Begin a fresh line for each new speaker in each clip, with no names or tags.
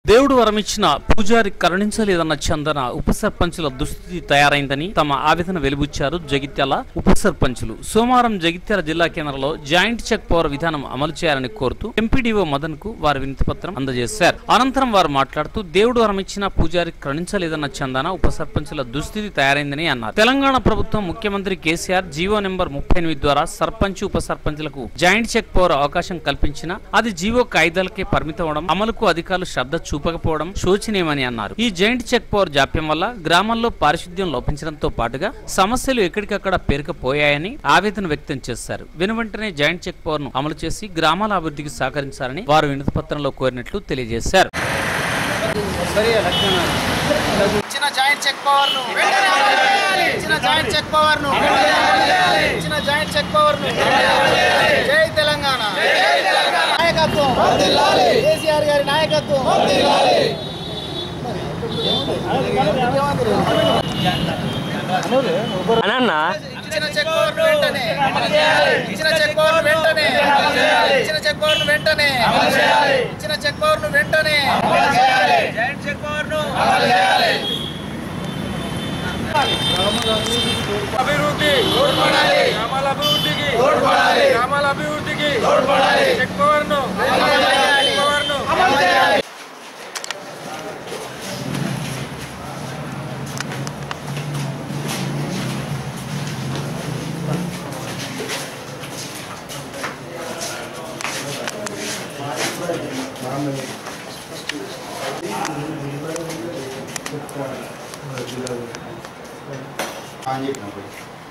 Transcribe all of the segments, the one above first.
దేవుడు వరమిచ్చిన పూజారి కరుణించలేదన్న చందన ఉప సర్పంచుల దుస్థితి తయారైందని తమ ఆవేదన వెలుబుచ్చారు జగిత్యాల ఉప సర్పంచులు సోమవారం జగిత్యాల జిల్లా కేంద్రంలో జాయింట్ చెక్ పవర్ విధానం అమలు చేయాలని కోరుతూ ఎంపీడీఓ మదన్ కు వారి వినతి పత్రం అందజేశారు అనంతరం వారు మాట్లాడుతూ దేవుడు వరమిచ్చిన పూజారి కరుణించలేదన్న చందన ఉప సర్పంచుల దుస్థితి తయారైందని అన్నారు తెలంగాణ ప్రభుత్వం ముఖ్యమంత్రి కేసీఆర్ జీవో నెంబర్ ముప్పై ఎనిమిది ద్వారా సర్పంచ్ ఉప సర్పంచులకు జాయింట్ చెక్ పవర్ అవకాశం కల్పించినా అది జీవో కాయిదాలకే పరిమితమవడం అమలుకు అధికారులు శ్రద్ధ చూపకపోవడం శోచనీయమని అన్నారు ఈ జాయింట్ చెక్ పవర్ జాప్యం వల్ల గ్రామాల్లో పారిశుద్ధ్యం లోపించడంతో పాటుగా సమస్యలు ఎక్కడికక్కడ పేరుకుపోయాయని ఆవేదన వ్యక్తం చేశారు వెనువెంటనే జాయింట్ చెక్ పవర్ ను అమలు చేసి గ్రామాల అభివృద్ధికి సహకరించాలని వారు వినతి పత్రంలో కోరినట్లు తెలియజేశారు
ఇచ్చిన జాయింట్ చెక్ పవర్ ను ఇచ్చిన జాయింట్ చెక్ పవర్ ను ఇచ్చిన జాయింట్ చెక్ పవర్ ను జై తెలంగాణ నాయకత్వం కేసీఆర్ గారి నాయకత్వం
అనన్న
ఇచ్చిన చెక్ పవర్ ను వెంటనే ఇచ్చిన చెక్ పవర్ ను వెంటనే ఇచ్చిన చెక్ పవర్ ను వెంటనే ఇచ్చిన చెక్ పవర్ ను వెంటనే జాయింట్ చెక్ పవర్ ను
అభివృద్ధి గ్రామాల అభివృద్ధికి గ్రామాల అభివృద్ధికి చెక్ పవర్ను చెక్ పవర్ను
అని చెప్పినప్పుడు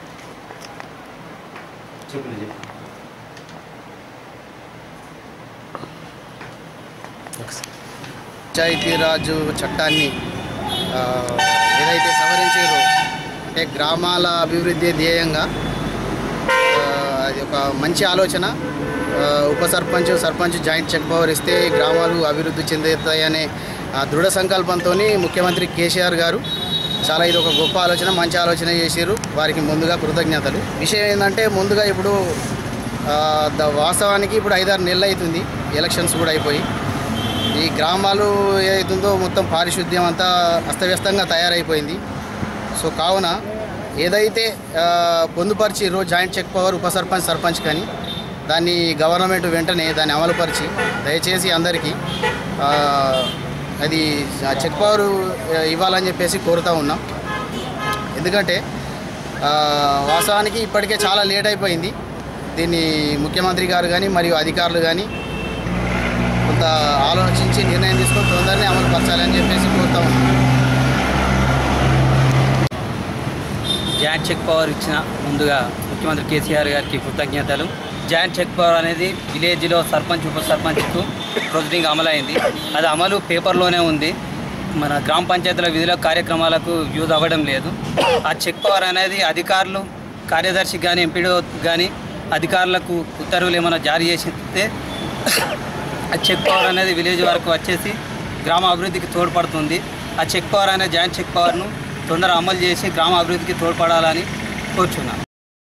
చెప్పు చెప్పు
పంచాయతీరాజు చట్టాన్ని ఆ, ఏదైతే సవరించారో అంటే గ్రామాల అభివృద్ధి ధ్యేయంగా ఆ, అది ఒక మంచి ఆలోచన ఆ, ఉప sarpanch sarpanch joint check power ఇస్తే గ్రామాలు అభివృద్ధి చెందుతాయనే ఆ, దృఢ సంకల్పంతో ముఖ్యమంత్రి కేసీఆర్ గారు చాలా ఇది ఒక గొప్ప ఆలోచన మంచి ఆలోచన చేశారు వారికి ముందుగా కృతజ్ఞతలు విషయం ఏంటంటే ముందుగా ఇప్పుడు ఆ, ద- వాస్తవానికి ఇప్పుడు ఐదారు నెలలు అవుతుంది ఎలక్షన్స్ కూడా అయిపోయి ఈ గ్రామాలు ఏదైతుందో మొత్తం పారిశుద్ధ్యం అంతా అస్తవ్యస్తంగా తయారైపోయింది సో కావున ఏదైతే ఆ, పొందుపరిచిరో జాయింట్ చెక్ పవర్ ఉప సర్పంచ్ సర్పంచ్ కానీ దాన్ని గవర్నమెంట్ వెంటనే దాన్ని అమలుపరిచి దయచేసి అందరికీ ఆ, అది ఆ చెక్ పవర్ ఆ, ఇవ్వాలని చెప్పేసి కోరుతా ఉన్నాం ఎందుకంటే ఆ, వాస్తవానికి ఇప్పటికే చాలా లేట్ అయిపోయింది దీన్ని ముఖ్యమంత్రి గారు కానీ మరియు అధికారులు కానీ కొంత ఆలోచించి నిర్ణయం తీసుకొని తొందరనే అమలు పరచాలని చెప్పేసి కోరుతా ఉన్నాం
జాయింట్ చెక్ పవర్ ఇచ్చిన ముందుగా ముఖ్యమంత్రి కేసీఆర్ గారికి కృతజ్ఞతలు జాయింట్ చెక్ పవర్ అనేది విలేజ్లో సర్పంచ్ ఉప సర్పంచ్కు ప్రొసీడింగ్ అమలైంది అది అమలు పేపర్లోనే ఉంది మన గ్రామ పంచాయతీల విధుల కార్యక్రమాలకు యూజ్ అవ్వడం లేదు ఆ చెక్ పవర్ అనేది అధికారులు కార్యదర్శి కానీ ఎంపీడో కానీ అధికారులకు ఉత్తర్వులు ఏమైనా జారీ చేసిస్తే ఆ చెక్ పవర్ అనేది విలేజ్ వరకు వచ్చేసి గ్రామ అభివృద్ధికి తోడ్పడుతుంది ఆ చెక్ పవర్ అనే జాయింట్ చెక్ పవర్ను తొందర అమలు చేసి గ్రామ అభివృద్ధికి తోడ్పడాలని కోరుచున్నాను